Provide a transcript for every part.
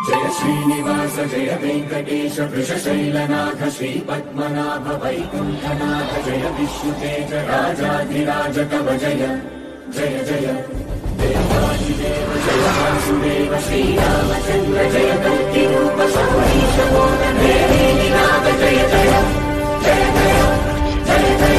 जय श्रीनिवास जय वेङ्कटेश वृषशैलनाथ श्रीपद्मनाभ वैकुण्ठनाथ जय विष्णुतेज राजाधिराज तव जय जय जय देवादिदेव जय वासुदेव श्रीरामचन्द्र जय कल्किरूप शौरीश मोदन देवीनाथ जय जय जय जय जय जय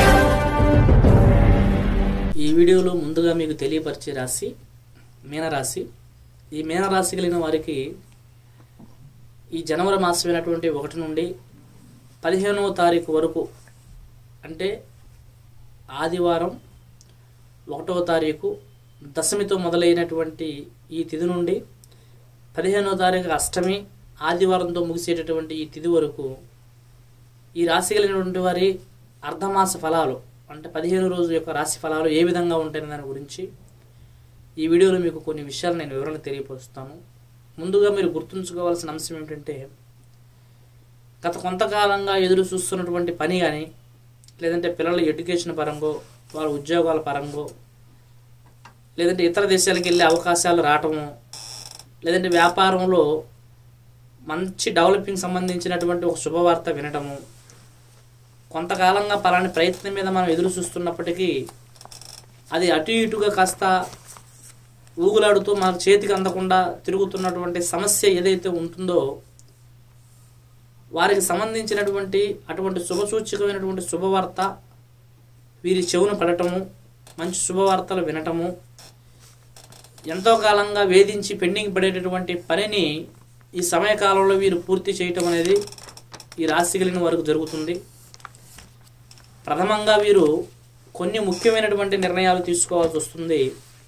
ఈ వీడియోలో ముందుగా మీకు తెలియపరిచే రాశి మీనరాశి ఈ మీనరాశి కలిగిన వారికి ఈ జనవరి మాసమైనటువంటి ఒకటి నుండి పదిహేనవ తారీఖు వరకు అంటే ఆదివారం ఒకటవ తారీఖు దశమితో మొదలైనటువంటి ఈ తిథి నుండి పదిహేనవ తారీఖు అష్టమి ఆదివారంతో ముగిసేటటువంటి ఈ తిథి వరకు ఈ రాశి కలిగినటువంటి వారి అర్ధమాస ఫలాలు అంటే పదిహేను రోజుల యొక్క రాశి ఫలాలు ఏ విధంగా ఉంటాయనే దాని గురించి ఈ వీడియోలో మీకు కొన్ని విషయాలు నేను వివరణ తెలియపరుస్తాను ముందుగా మీరు గుర్తుంచుకోవాల్సిన అంశం ఏమిటంటే గత కొంతకాలంగా ఎదురు చూస్తున్నటువంటి పని కానీ లేదంటే పిల్లల ఎడ్యుకేషన్ పరంగో వాళ్ళ ఉద్యోగాల పరంగో లేదంటే ఇతర దేశాలకు వెళ్ళే అవకాశాలు రావటము లేదంటే వ్యాపారంలో మంచి డెవలపింగ్ సంబంధించినటువంటి ఒక శుభవార్త వినటము కొంతకాలంగా పలాని ప్రయత్నం మీద మనం ఎదురు చూస్తున్నప్పటికీ అది అటు ఇటుగా కాస్త ఊగులాడుతూ మనకు చేతికి అందకుండా తిరుగుతున్నటువంటి సమస్య ఏదైతే ఉంటుందో వారికి సంబంధించినటువంటి అటువంటి శుభసూచకమైనటువంటి శుభవార్త వీరి చెవున పడటము మంచి శుభవార్తలు వినటము ఎంతో కాలంగా వేధించి పెండింగ్ పడేటటువంటి పనిని ఈ సమయకాలంలో వీరు పూర్తి చేయటం అనేది ఈ రాశి కలిగిన వారికి జరుగుతుంది ప్రథమంగా వీరు కొన్ని ముఖ్యమైనటువంటి నిర్ణయాలు తీసుకోవాల్సి వస్తుంది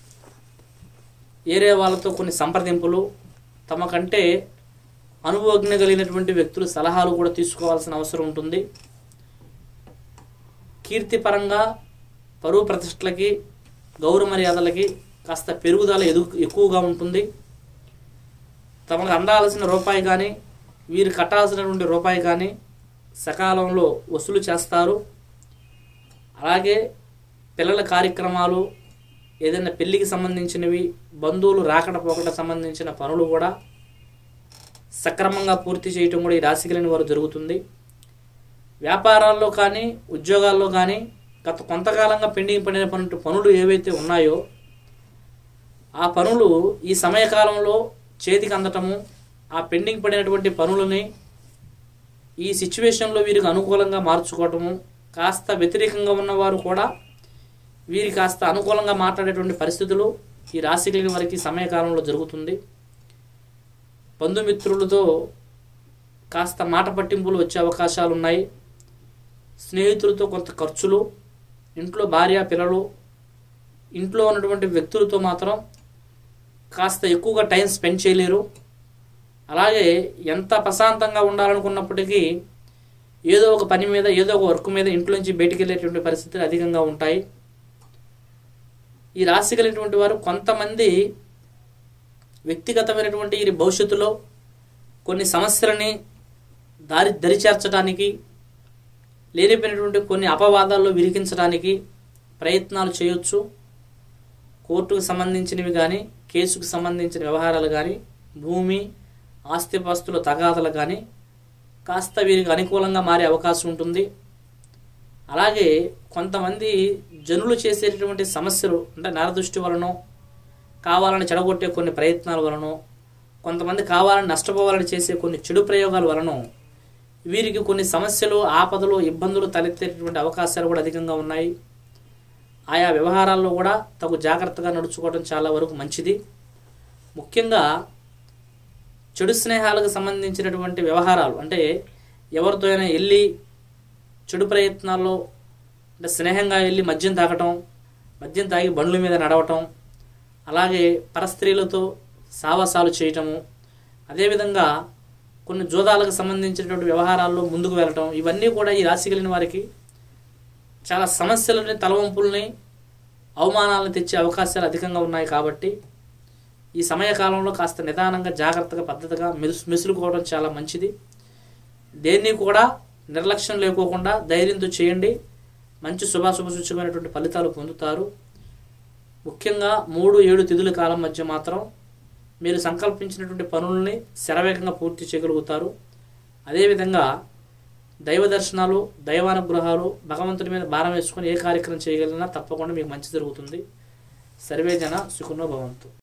ఏరే వాళ్ళతో కొన్ని సంప్రదింపులు తమకంటే అనుభవజ్ఞ కలిగినటువంటి వ్యక్తులు సలహాలు కూడా తీసుకోవాల్సిన అవసరం ఉంటుంది కీర్తిపరంగా పరువు ప్రతిష్టలకి గౌరవ మర్యాదలకి కాస్త పెరుగుదల ఎదు ఎక్కువగా ఉంటుంది తమకు అందాల్సిన రూపాయి కానీ వీరు కట్టాల్సినటువంటి రూపాయి కానీ సకాలంలో వసూలు చేస్తారు అలాగే పిల్లల కార్యక్రమాలు ఏదైనా పెళ్లికి సంబంధించినవి బంధువులు రాకడ పోకడ సంబంధించిన పనులు కూడా సక్రమంగా పూర్తి చేయటం కూడా ఈ రాశి కలిగిన వారు జరుగుతుంది వ్యాపారాల్లో కానీ ఉద్యోగాల్లో కానీ గత కొంతకాలంగా పెండింగ్ పడిన పనులు పనులు ఏవైతే ఉన్నాయో ఆ పనులు ఈ సమయకాలంలో చేతికి అందటము ఆ పెండింగ్ పడినటువంటి పనులని ఈ సిచ్యువేషన్లో వీరికి అనుకూలంగా మార్చుకోవటము కాస్త వ్యతిరేకంగా ఉన్నవారు కూడా వీరి కాస్త అనుకూలంగా మాట్లాడేటువంటి పరిస్థితులు ఈ రాశి కలిగిన వారికి సమయకాలంలో జరుగుతుంది బంధుమిత్రులతో కాస్త మాట పట్టింపులు వచ్చే అవకాశాలు ఉన్నాయి స్నేహితులతో కొంత ఖర్చులు ఇంట్లో భార్య పిల్లలు ఇంట్లో ఉన్నటువంటి వ్యక్తులతో మాత్రం కాస్త ఎక్కువగా టైం స్పెండ్ చేయలేరు అలాగే ఎంత ప్రశాంతంగా ఉండాలనుకున్నప్పటికీ ఏదో ఒక పని మీద ఏదో ఒక వర్క్ మీద ఇంట్లో నుంచి బయటికి వెళ్ళేటువంటి పరిస్థితులు అధికంగా ఉంటాయి ఈ రాశి కలిగినటువంటి వారు కొంతమంది వ్యక్తిగతమైనటువంటి ఈ భవిష్యత్తులో కొన్ని సమస్యలని దారి దరిచేర్చడానికి లేనిపోయినటువంటి కొన్ని అపవాదాల్లో విరికించడానికి ప్రయత్నాలు చేయొచ్చు కోర్టుకు సంబంధించినవి కానీ కేసుకు సంబంధించిన వ్యవహారాలు కానీ భూమి ఆస్తిపాస్తుల తగాదలు కానీ కాస్త వీరికి అనుకూలంగా మారే అవకాశం ఉంటుంది అలాగే కొంతమంది జనులు చేసేటటువంటి సమస్యలు అంటే నరదృష్టి వలనో కావాలని చెడగొట్టే కొన్ని ప్రయత్నాల వలనో కొంతమంది కావాలని నష్టపోవాలని చేసే కొన్ని చెడు ప్రయోగాల వలన వీరికి కొన్ని సమస్యలు ఆపదలు ఇబ్బందులు తలెత్తేటటువంటి అవకాశాలు కూడా అధికంగా ఉన్నాయి ఆయా వ్యవహారాల్లో కూడా తగు జాగ్రత్తగా నడుచుకోవడం చాలా వరకు మంచిది ముఖ్యంగా చెడు స్నేహాలకు సంబంధించినటువంటి వ్యవహారాలు అంటే ఎవరితో అయినా వెళ్ళి చెడు ప్రయత్నాల్లో అంటే స్నేహంగా వెళ్ళి మద్యం తాగటం మద్యం తాగి బండ్ల మీద నడవటం అలాగే పరస్త్రీలతో సావాసాలు చేయటము అదేవిధంగా కొన్ని జోదాలకు సంబంధించినటువంటి వ్యవహారాల్లో ముందుకు వెళ్ళటం ఇవన్నీ కూడా ఈ రాశి కలిగిన వారికి చాలా సమస్యలని తలవంపుల్ని అవమానాలను తెచ్చే అవకాశాలు అధికంగా ఉన్నాయి కాబట్టి ఈ సమయకాలంలో కాస్త నిదానంగా జాగ్రత్తగా పద్ధతిగా మెరుసు మెసులుకోవడం చాలా మంచిది దేన్ని కూడా నిర్లక్ష్యం లేకోకుండా ధైర్యంతో చేయండి మంచి శుభాశుభ సూచకమైనటువంటి ఫలితాలు పొందుతారు ముఖ్యంగా మూడు ఏడు తిథుల కాలం మధ్య మాత్రం మీరు సంకల్పించినటువంటి పనుల్ని శరవేగంగా పూర్తి చేయగలుగుతారు అదేవిధంగా దైవ దర్శనాలు దైవానుగ్రహాలు భగవంతుడి మీద భారం వేసుకొని ఏ కార్యక్రమం చేయగలిగినా తప్పకుండా మీకు మంచి జరుగుతుంది సర్వే జన సుఖనో భవంతు